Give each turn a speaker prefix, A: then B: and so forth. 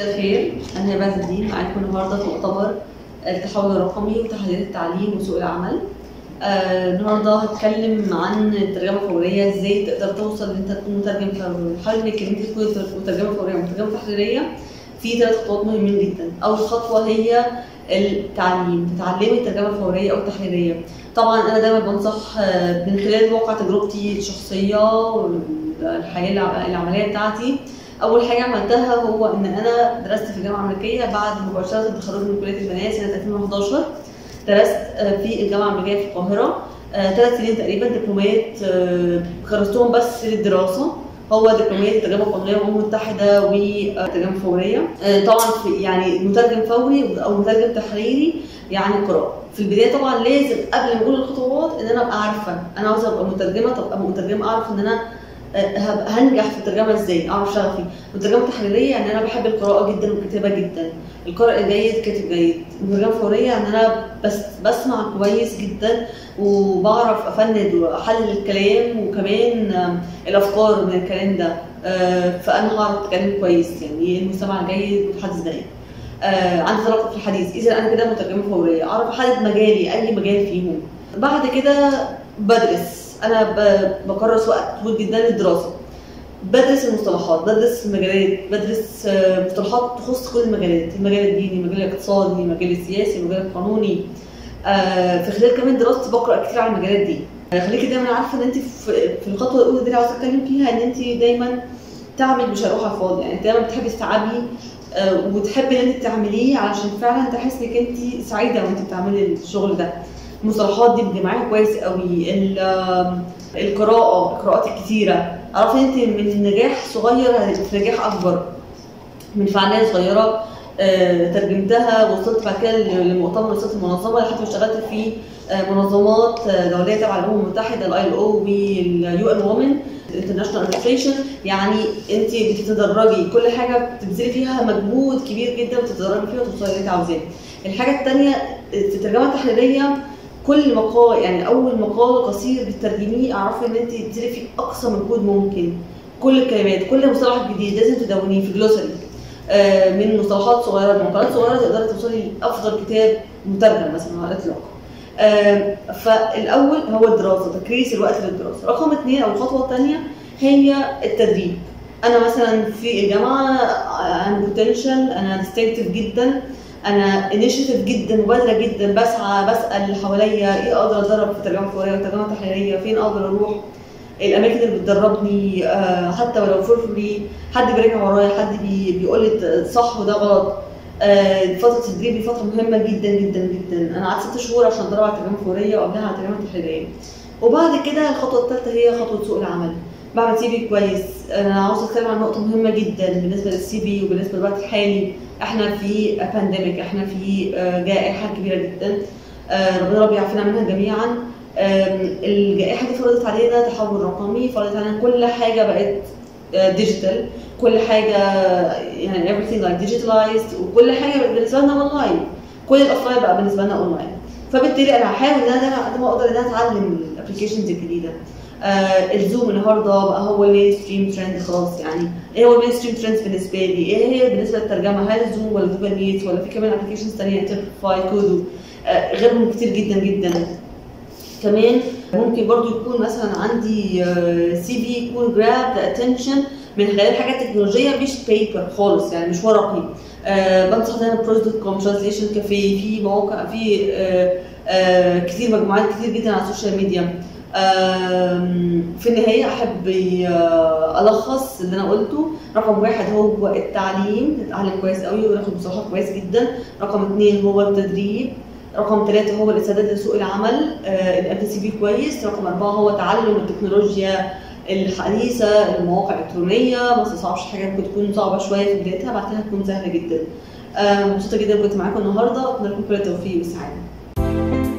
A: الخير أنا هبة عز الدين معاكم النهاردة في مؤتمر التحول الرقمي وتحديات التعليم وسوق العمل. آه، النهارده هتكلم عن الترجمة الفورية ازاي تقدر توصل ان انت تكون مترجم فوري. حاول انك ان انت تكون مترجمة فورية ومترجمة تحريرية في ثلاث خطوات مهمين جدا. أول خطوة هي التعليم، تتعلمي الترجمة الفورية أو التحريرية. طبعا أنا دايما بنصح آه، من خلال واقع تجربتي الشخصية والحياة الع- العملية بتاعتي اول حاجه عملتها هو ان انا درست في الجامعه الامريكيه بعد مباشره التخرج من كليه البناء سنه 2011 درست آه، في الجامعه الامريكيه في القاهره ثلاث سنين تقريبا دبلومات آه، خلصتهم بس للدراسه هو دبلومات ترجمه قانونيه وامم متحده وترجمه فوريه آه، طبعا في يعني مترجم فوري او مترجم تحريري يعني قراءه في البدايه طبعا لازم قبل ما اقول الخطوات ان انا ابقى عارفه انا عاوزه ابقى مترجمه طب ابقى مترجمه اعرف ان انا آه، هبقى هنجح في الترجمه ازاي اعرف شغفي والترجمه التحريريه يعني انا بحب القراءه جدا والكتابه جدا القارئ جيد كاتب جيد الترجمه الفوريه يعني انا بس بسمع كويس جدا وبعرف افند واحلل الكلام وكمان آم، الافكار من الكلام ده آه، فانا هعرف اتكلم كويس يعني المستمع جيد والحديث جيد آه، عندي طلاقه في الحديث اذا انا كده مترجمه فوريه اعرف احدد مجالي اي مجال فيهم بعد كده بدرس انا ب- بكرس وقت طويل جدا للدراسه بدرس المصطلحات بدرس المجالات بدرس آه، مصطلحات تخص كل المجالات المجال الديني المجال الاقتصادي المجال السياسي المجال القانوني آه، في خلال كمان دراستي بقرا كتير عن المجالات دي آه، خليكي دايما عارفه ان انت في في الخطوه الاولى دي اللي عاوزه اتكلم فيها ان انت دايما تعمل مش هروح على الفاضي يعني انت دايما بتحبي تتعبي آه، وتحبي ان انت تعمليه علشان فعلا تحسي انك انت سعيده وانت بتعملي الشغل ده المصطلحات دي بتجمعيها كويس قوي ال- آم، القراءه القراءات الكتيره اعرفي انت من نجاح صغير هتبقي في نجاح اكبر من فعاليه صغيره آه، ترجمتها وصلت بعد كده لمؤتمر وصلت المنظمه لحد ما اشتغلت في آه، منظمات آه، دوليه تبع الامم المتحده الاي ال او واليو ان وومن انترناشونال ادمنستريشن يعني انت بتتدرجي كل حاجه بتبذلي فيها مجهود كبير جدا بتتدرجي فيها وتوصلي اللي انت عاوزاه الحاجه الثانيه في الترجمه التحريريه كل مقال يعني اول مقال قصير بتترجميه اعرفي ان انت تبذلي فيه اقصى مجهود ممكن كل الكلمات كل مصطلح جديد لازم تدونيه في جلوسري آه، من مصطلحات صغيره من مقالات صغيره تقدري توصلي لافضل كتاب مترجم مثلا على الاطلاق آه، فالاول هو الدراسه تكريس الوقت للدراسه رقم اثنين او الخطوه الثانيه هي التدريب انا مثلا في الجامعه انا بوتنشال انا ديستنكتيف جدا انا انيشيتيف جدا مبادره جدا بسعى بسال اللي حواليا ايه اقدر اتدرب في ترجمه فوريه وترجمه تحريريه فين اقدر اروح الاماكن اللي بتدربني آه، حتى ولو فور فري حد بيراجع ورايا حد بي بيقول لي ده صح وده غلط آه، فتره تدريبي فتره مهمه جدا جدا جدا انا قعدت ست شهور عشان اتدرب على الترجمه الفوريه وقبلها على الترجمه التحريريه وبعد كده الخطوه الثالثه هي خطوه سوق العمل بعمل سي في كويس انا عاوزه اتكلم عن نقطه مهمه جدا بالنسبه للسي في وبالنسبه للوقت الحالي احنا في بانديميك احنا في آه، جائحه كبيره جدا آه، ربنا رب يعافينا منها جميعا آم، الجائحه دي فرضت علينا تحول رقمي فرضت علينا كل حاجه بقت ديجيتال كل حاجه يعني everything like digitalized وكل حاجه بقت بالنسبه لنا اونلاين كل الاوفلاين بقى بالنسبه لنا اونلاين فبالتالي انا هحاول ان انا دايما قد ما اقدر ان انا اتعلم الابلكيشنز الجديده آه الزوم النهارده بقى هو المين ستريم ترند خلاص يعني ايه هو المين ستريم ترند بالنسبه لي؟ ايه هي بالنسبه للترجمه؟ هل زوم ولا جوجل ميت ولا في كمان ابلكيشنز ثانيه انترفاي كودو آه غيرهم كتير جدا جدا كمان ممكن برضو يكون مثلا عندي سي في يكون جراب اتنشن من خلال حاجات تكنولوجيه مش بيبر خالص يعني مش ورقي آه بنصح دايما بروز دوت كوم ترانسليشن كافيه في مواقع في آه آه كتير مجموعات كتير جدا على السوشيال ميديا آم، في النهاية أحب آه، ألخص اللي أنا قلته رقم واحد هو التعليم نتعلم كويس قوي وناخد مصطلحات كويس جدا رقم اثنين هو التدريب رقم ثلاثة هو الاستعداد لسوق العمل الام سي في كويس رقم أربعة هو تعلم التكنولوجيا الحديثة المواقع الإلكترونية ما تصعبش حاجة ممكن تكون صعبة شوية في بدايتها بعد كده تكون سهلة جدا آه، مبسوطة جدا كنت معاكم النهاردة أتمنى لكم كل التوفيق والسعادة